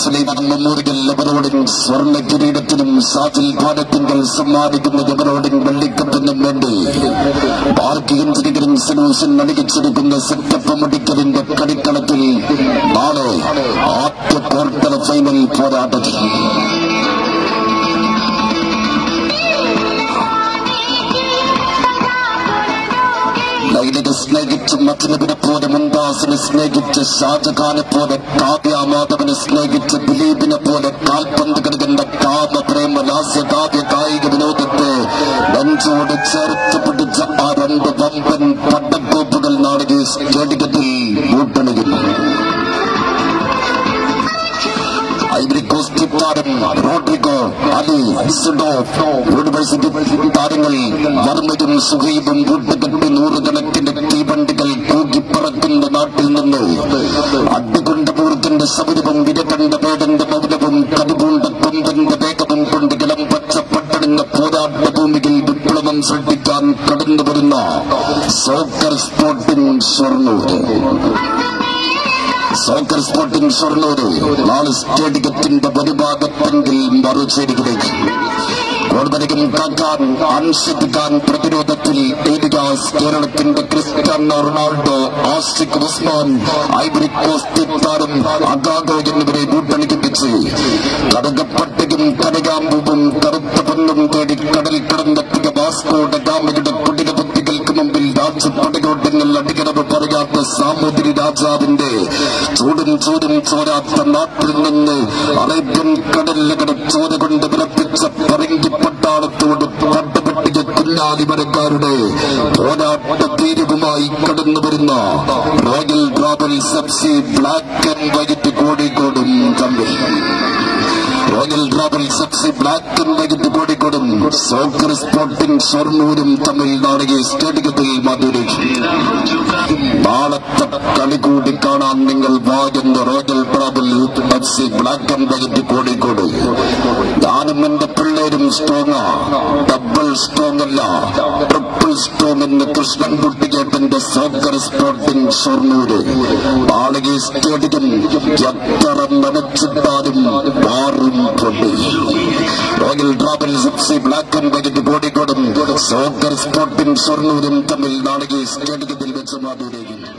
Sulaiman memorial ലെബറോഡിൻ സ്വർണ്ണ കിരീടത്തിനും സാജിൽ ഭാരത്തിങ്കൽ സമ്മാനിക്കുന്ന ലെബറോഡിൻ വെള്ളിക്കപ്പിനും വേണ്ടി പാർക്ക് എഞ്ചിനീയറിംഗ് സൊല്യൂഷൻ അണിയിച്ചെടുക്കുന്ന സെറ്റപ്പ് മെഡിക്കലിന്റെ കളിക്കളത്തിൽ നാളെ ആദ്യ ക്വാർട്ടർ ഫൈനൽ പോരാട്ടത്തിൽ ലൈലയെ സ്നേഹിച്ച് മജ്നബിനെ പോലെ മുംതാസിനെ സ്നേഹിച്ച് ഷാജഹാനെ പോലെ കാവ്യാമാധവനെ സ്നേഹിച്ച് ദിലീപിനെ പോലെ കാൽപന്ത് കളിക്കുന്ന കാമ പ്രേമ ലാസ്യ കാവ്യ കായിക വിനോദത്തെ നെഞ്ചോട് ചേർത്ത് പിടിച്ച ആ രണ്ട് വമ്പൻ പട്ടക്കോപ്പുകൾ നാളെ സ്റ്റേഡിയത്തിൽ കൂട്ടണിക്കുന്നു ഐവറി കോസ്റ്റ് താരം റോഡ്രിഗോ അലി സിഡോ യൂണിവേഴ്സിറ്റി താരങ്ങൾ വർമ്മയും സുഹൈബും കൂട്ടുകെട്ടി നൂറുകണക്കിന് തീവണ്ടികൾ കൂകിപ്പറക്കുന്ന നാട്ടിൽ നിന്ന് അడ్డుകൊണ്ട പൂർത്തിന്റെ സൗരവും വിരകണ്ട പേടന്റെ മൗലവും കടുപൂണ്ട കൊമ്പന്റെ വേഗവും കൊണ്ട് ഇളം പച്ചപ്പട്ടണിഞ്ഞ പോരാട്ട ഭൂമിയിൽ വിപ്ലവം സൃഷ്ടിക്കാൻ കടന്നു വരുന്ന soccer sporting Shoranur soccer sporting Shoranur നാളെ സ്റ്റേഡിയത്തിന്റെ പരിഭാഗത്തെങ്കിൽ മറുചേരികളിലേക്ക് കൂടുതലും കാക്കാൻ അൻഷിപ്പിക്കാൻ പ്രതിരോധത്തിൽ ഏലിയാസ് കേരളത്തിന്റെ Cristiano Ronaldo Ashiq Usman Ivory Coast താരം അഗാഗോ എന്നിവരെ കൂട്ടണിക്കിപ്പിച്ച് കടകപ്പട്ടയും കനകാമ്പും കറുത്ത പൊന്നും തേടി കടൽ കടന്നെത്തിയ വാസ്കോയുടെ ഗാമയുടെ കുടില ബുദ്ധികൾക്ക് മുമ്പിൽ രാജ്യപ്പടയോട്ടങ്ങൾ അടികടവ് പറയാത്ത സാമൂതിരി രാജാവിന്റെ ചൂടും ചൂടും ചോരാത്ത നാട്ടിൽ നിന്ന് അറേബ്യൻ കടലിലകട ചോര കൊണ്ട് വിറപ്പിച്ച പറങ്കി പട്ടാളത്തോട് പട്ടുപെട്ടിയ കുഞ്ഞാലിമരക്കാരുടെ പോരാട്ട തീരുവുമായി കടന്നു വരുന്ന royal travels F C black and white കോഴിക്കോടും തമ്മിൽ royal travels F C black and white കോഴിക്കോടും സോക്കർ സ്പോർട്ടിംഗ് ഷൊർണൂരും തമ്മിൽ നാളെ സ്റ്റേഡിയത്തിൽ മധുരൈ നാളത്തെ കളി കൂടി കാണാൻ നിങ്ങൾ വാജുന്ന royal travel F C black and white Kozhikode ഞാനും എന്റെ പിള്ളേരും സ്ട്രോങ് ഡബിൾ സ്ട്രോങ് അല്ല ട്രിപ്പിൾ സ്ട്രോങ് എന്ന് കൃഷ്ണൻകുട്ടി ചേട്ടന്റെ സോക്കർ സ്പോർട്ടിംഗ് ഷൊർണൂര് ആളുകെ സ്റ്റേഡിയം എത്ര നനച്ചിട്ടാലും മാറും പൊട്ടി royal travels F C black and white കോഴിക്കോടും സോക്കർ സ്പോർട്ടിംഗ് ഷൊർണൂരും തമ്മിൽ നാളെ സ്റ്റേഡിയത്തിൽ വെച്ച് മാതൂരേക്കും